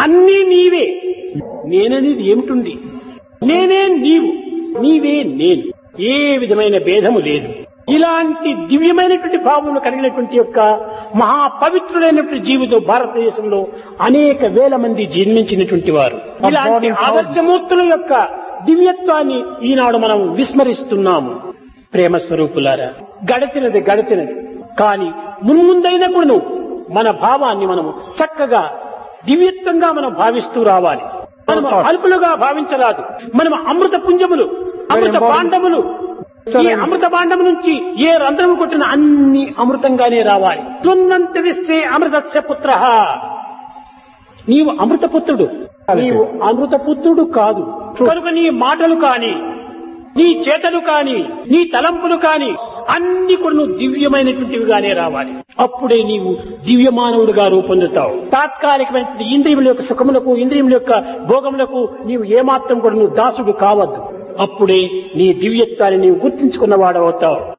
అన్నీ నీవే నేననేది ఏమిటుంది నేనే నీవు నీవే నేను ఏ విధమైన భేదము లేదు ఇలాంటి దివ్యమైనటువంటి భావములు కలిగినటువంటి యొక్క మహా పవిత్రులైనటువంటి జీవితం భారతదేశంలో అనేక వేల మంది జన్మించినటువంటి వారు ఇలాంటి ఆదర్శమూర్తుల యొక్క దివ్యత్వాన్ని ఈనాడు మనం విస్మరిస్తున్నాము ప్రేమ స్వరూపులారా గడచినది గడచినది కానీ మున్ముందైనప్పుడు మన భావాన్ని మనము చక్కగా దివ్యత్వంగా మనం భావిస్తూ రావాలి మనం అల్పులుగా భావించరాదు మనం అమృత పుంజములు అమృత పాండములు ఈ అమృత భాండం నుంచి ఏ రంధ్రము కొట్టిన అన్ని అమృతంగానే రావాలి తున్నంత విశ్వే అమృతస్య పుత్ర నీవు అమృతపుత్రుడు నీవు అమృతపుత్రుడు కాదు కనుక నీ మాటలు కాని నీ చేతలు కాని నీ తలంపులు కాని అన్ని కూడా నువ్వు దివ్యమైనటువంటివిగానే రావాలి అప్పుడే నీవు దివ్యమానవుడిగా రూపొందుతావు తాత్కాలికమైనటువంటి ఇంద్రియముల యొక్క సుఖములకు ఇంద్రియముల యొక్క భోగములకు నీవు ఏమాత్రం కూడా నువ్వు దాసుడు కావద్దు అప్పుడే నీ దివ్యత్వాన్ని నీవు గుర్తించుకున్న వాడవుతావు